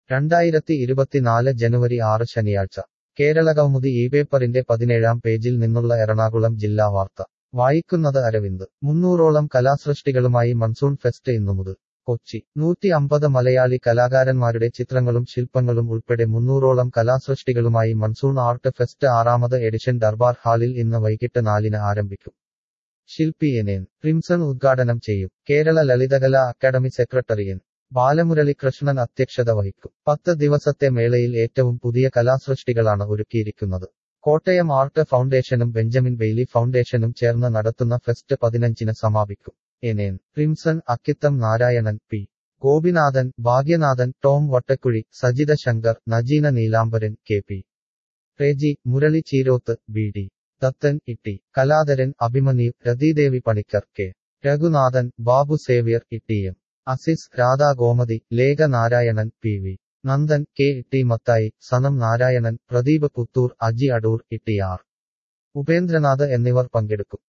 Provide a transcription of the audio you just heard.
രണ്ടായിരത്തി ഇരുപത്തിനാല് ജനുവരി ആറ് ശനിയാഴ്ച കേരളകൗമുദി ഈ പേപ്പറിന്റെ പതിനേഴാം പേജിൽ നിന്നുള്ള എറണാകുളം ജില്ലാ വാർത്ത വായിക്കുന്നത് അരവിന്ദ് മുന്നൂറോളം കലാസൃഷ്ടികളുമായി മൺസൂൺ ഫെസ്റ്റ് ഇന്നു മുതൽ കൊച്ചി നൂറ്റി അമ്പത് മലയാളി കലാകാരന്മാരുടെ ചിത്രങ്ങളും ശില്പങ്ങളും ഉൾപ്പെടെ മുന്നൂറോളം കലാസൃഷ്ടികളുമായി മൺസൂൺ ആർട്ട് ഫെസ്റ്റ് ആറാമത് എഡിഷൻ ദർബാർ ഹാളിൽ ഇന്ന് വൈകിട്ട് നാലിന് ആരംഭിക്കും ശില്പി എൻ എൻ പ്രിംസൺ ഉദ്ഘാടനം ചെയ്യും കേരള ലളിതകലാ അക്കാദമി സെക്രട്ടറി എൻ ബാലമുരളി കൃഷ്ണൻ അധ്യക്ഷത വഹിക്കും പത്ത് ദിവസത്തെ മേളയിൽ ഏറ്റവും പുതിയ കലാസൃഷ്ടികളാണ് ഒരുക്കിയിരിക്കുന്നത് കോട്ടയം ആർട്ട് ഫൗണ്ടേഷനും ബെഞ്ചമിൻ ബെയ്ലി ഫൗണ്ടേഷനും ചേർന്ന് നടത്തുന്ന ഫെസ്റ്റ് പതിനഞ്ചിന് സമാപിക്കും N N Primson Akkitham Narayanan P Gopinathan Bhagyanathan Tom Vattakuzhi Sajitha Shankar Najeena Neelambaran K P Reji Murali Cheeroth B D Dathan Itty Kaladharan Abhimanyu Rathidevi Panicker K Raghunathan Babu Xavier Ittiyam Aziz Radha Gomathi Lekha Narayanan P V Nandan K T Mathai Sanam Narayanan Pradeep Puthur Aji Adoor Ittiyar Upendranath എന്നിവർ പങ്കെടുക്കും